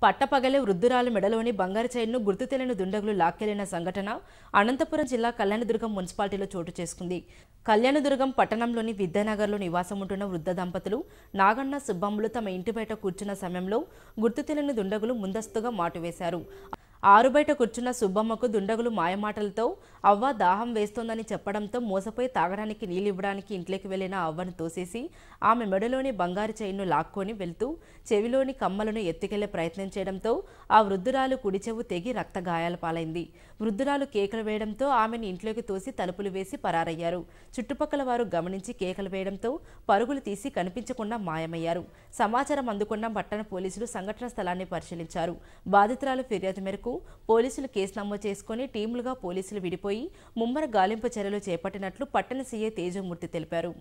పట్టపగలే వృద్ధురాలు మెడలోని బంగారు చైన్ను గుర్తు తెలియని దుండగులు లాక్కెళ్లిన సంఘటన అనంతపురం జిల్లా కళ్యాణదుర్గం మున్సిపాలిటీలో చోటు చేసుకుంది కళ్యాణదుర్గం పట్టణంలోని విద్యానగర్లో నివాసం ఉంటున్న వృద్ధ దంపతులు నాగన్న సుబ్బమ్మలు తమ ఇంటి బయట కూర్చున్న సమయంలో గుర్తు తెలియని దుండగులు ముందస్తుగా మాటు వేశారు ఆరు బయట కూర్చున్న సుబ్బమ్మకు దుండగులు మాయమాటలతో అవ్వ దాహం వేస్తోందని చెప్పడంతో మోసపోయి తాగడానికి నీళ్ళివ్వడానికి ఇంట్లోకి వెళ్లిన అవ్వను తోసేసి ఆమె మెడలోని బంగారు చైన్ను లాక్కొని వెళ్తూ చెవిలోని కమ్మలను ఎత్తుకెళ్లే ప్రయత్నం చేయడంతో ఆ వృద్ధురాలు కుడి చెవు తెగి రక్త గాయాల పాలైంది వృద్ధురాలు కేకలు వేయడంతో ఆమెను ఇంట్లోకి తోసి తలుపులు వేసి పరారయ్యారు చుట్టుపక్కల వారు గమనించి కేకలు వేయడంతో పరుగులు తీసి కనిపించకుండా మాయమయ్యారు సమాచారం అందుకున్న పట్టణ పోలీసులు సంఘటన స్థలాన్ని పరిశీలించారు బాధితురాలు ఫిర్యాదు మేరకు పోలీసులు కేసు నమోదు చేసుకుని టీములుగా పోలీసులు విడిపోయి ముమ్మర గాలింపు చర్యలు చేపట్టినట్లు పట్టణ సీఐ తేజమూర్తి తెలిపారు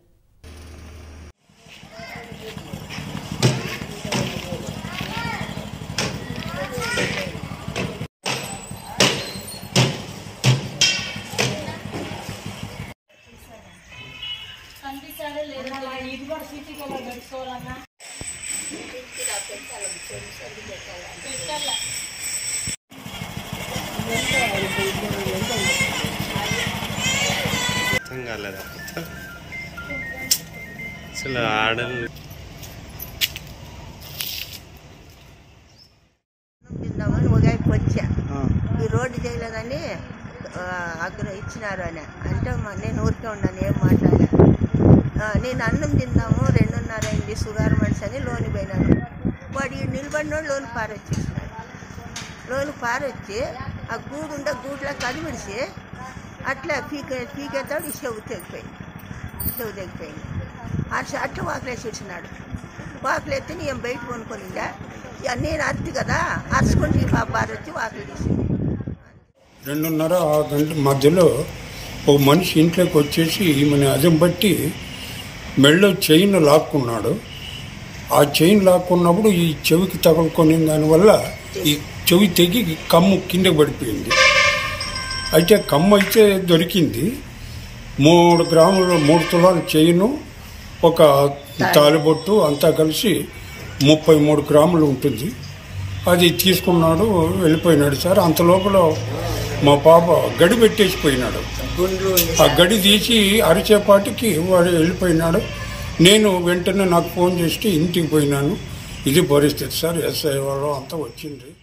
అర్థం కాలేదా అసలు ఆడలు తిందామని ఉగాదికి వచ్చా ఈ రోడ్డు చేయలేదని ఆ, అక్కడ ఇచ్చినారు అని అంటే మ- నేను ఊరికే ఉన్నాను ఏం మాట్లాడలే ఆ, నేను అన్నం తిందాము రెండున్నర అయింది షుగర్ మనిషి అని లోని పోయినాను వాడు ఈ నిలబడినోడు లోన్ పారొచ్చేసినాడు లోన్ పారొచ్చి ఆ గూడు ఉండే గూడులో కదిమిడిసి అట్లా పీకే పీకేతాడు ఈ చెవు తెగిపోయింది చెవు తెగిపోయింది అట్లా అట్లా వాకలేసి వచ్చినాడు వాకలెత్తి నేను బయట కొనుక్కొనిందా ఇక నేను అత్తి కదా అరుచుకుంటే ఈ పాప వచ్చి వాకలు తీసింది రెండున్నర ఆ గంటల మధ్యలో ఒక మనిషి ఇంట్లోకి వచ్చేసి ఈమెను అదం బట్టి మెళ్ళో చైన్ లాక్కున్నాడు ఆ చైన్ లాక్కున్నప్పుడు ఈ చెవికి తగులుకొని దానివల్ల ఈ చెవి తెగి కమ్ము కింద పడిపోయింది అయితే కమ్ము అయితే దొరికింది మూడు గ్రాములు మూడు తులాల చైను ఒక తాలిబొట్టు అంతా కలిసి ముప్పై మూడు గ్రాములు ఉంటుంది అది తీసుకున్నాడు వెళ్ళిపోయినాడు సార్ అంత లోపల మా పాప గడి పెట్టేసిపోయినాడు ఆ గడి తీసి అరిచేపాటికి వాడు వెళ్ళిపోయినాడు నేను వెంటనే నాకు ఫోన్ చేసి ఇంటికి పోయినాను ఇది పరిస్థితి సార్ ఎస్ఐ వాళ్ళు అంతా వచ్చింది